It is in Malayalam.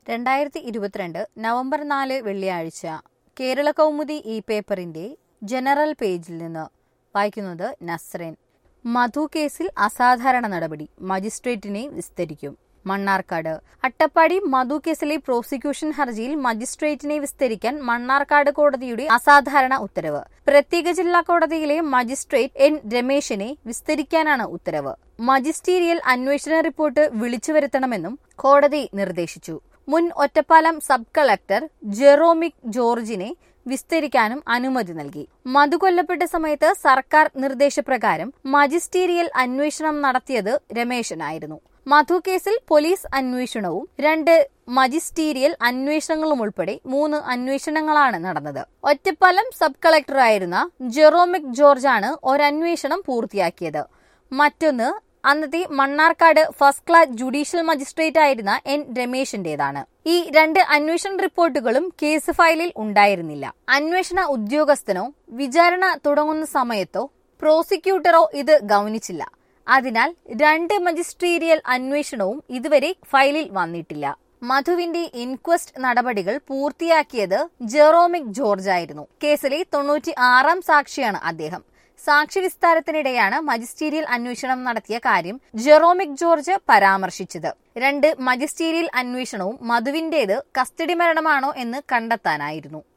രണ്ടായിരത്തി ഇരുപത്തിരണ്ട് നവംബർ നാല് വെള്ളിയാഴ്ച കേരള കൗമുദി ഈ പേപ്പറിന്റെ ജനറൽ പേജിൽ നിന്ന് വായിക്കുന്നത് നസ്രൻ മധു കേസിൽ അസാധാരണ നടപടി മജിസ്ട്രേറ്റിനെ വിസ്തരിക്കും മണ്ണാർക്കാട് അട്ടപ്പാടി മധു കേസിലെ പ്രോസിക്യൂഷൻ ഹർജിയിൽ മജിസ്ട്രേറ്റിനെ വിസ്തരിക്കാൻ മണ്ണാർക്കാട് കോടതിയുടെ അസാധാരണ ഉത്തരവ് പ്രത്യേക ജില്ലാ കോടതിയിലെ മജിസ്ട്രേറ്റ് എൻ രമേശിനെ വിസ്തരിക്കാനാണ് ഉത്തരവ് മജിസ്റ്റീരിയൽ അന്വേഷണ റിപ്പോർട്ട് വിളിച്ചു വരുത്തണമെന്നും കോടതി നിർദ്ദേശിച്ചു മുൻ ഒറ്റപ്പാലം സബ് കളക്ടർ ജെറോമിക് ജോർജിനെ വിസ്തരിക്കാനും അനുമതി നൽകി മധു കൊല്ലപ്പെട്ട സമയത്ത് സർക്കാർ നിർദ്ദേശപ്രകാരം മജിസ്റ്റീരിയൽ അന്വേഷണം നടത്തിയത് രമേശനായിരുന്നു മധു കേസിൽ പോലീസ് അന്വേഷണവും രണ്ട് മജിസ്റ്റീരിയൽ അന്വേഷണങ്ങളും ഉൾപ്പെടെ മൂന്ന് അന്വേഷണങ്ങളാണ് നടന്നത് ഒറ്റപ്പാലം സബ് കളക്ടറായിരുന്ന ജെറോമിക് ജോർജാണ് ഒരന്വേഷണം പൂർത്തിയാക്കിയത് മറ്റൊന്ന് അന്നത്തെ Mannarkkad first class judicial magistrate ആയിരുന്ന എൻ രമേശിന്റേതാണ് ഈ രണ്ട് അന്വേഷണ റിപ്പോർട്ടുകളും കേസ് ഫയലിൽ ഉണ്ടായിരുന്നില്ല അന്വേഷണ ഉദ്യോഗസ്ഥനോ വിചാരണ തുടങ്ങുന്ന സമയത്തോ പ്രോസിക്യൂട്ടറോ ഇത് ഗൗനിച്ചില്ല അതിനാൽ രണ്ട് മജിസ്ട്രീരിയൽ അന്വേഷണവും ഇതുവരെ ഫയലിൽ വന്നിട്ടില്ല മധുവിന്റെ ഇൻക്വസ്റ്റ് നടപടികൾ പൂർത്തിയാക്കിയത് ജെറോമിക് ജോർജ് ആയിരുന്നു കേസിലെ തൊണ്ണൂറ്റി ആറാം സാക്ഷിയാണ് അദ്ദേഹം സാക്ഷി വിസ്താരത്തിനിടെയാണ് മജിസ്റ്റീരിയൽ അന്വേഷണം നടത്തിയ കാര്യം ജെറോമിക് ജോർജ് പരാമർശിച്ചത് രണ്ട് മജിസ്റ്റീരിയൽ അന്വേഷണവും മധുവിന്റേത് കസ്റ്റഡി മരണമാണോ എന്ന് കണ്ടെത്താനായിരുന്നു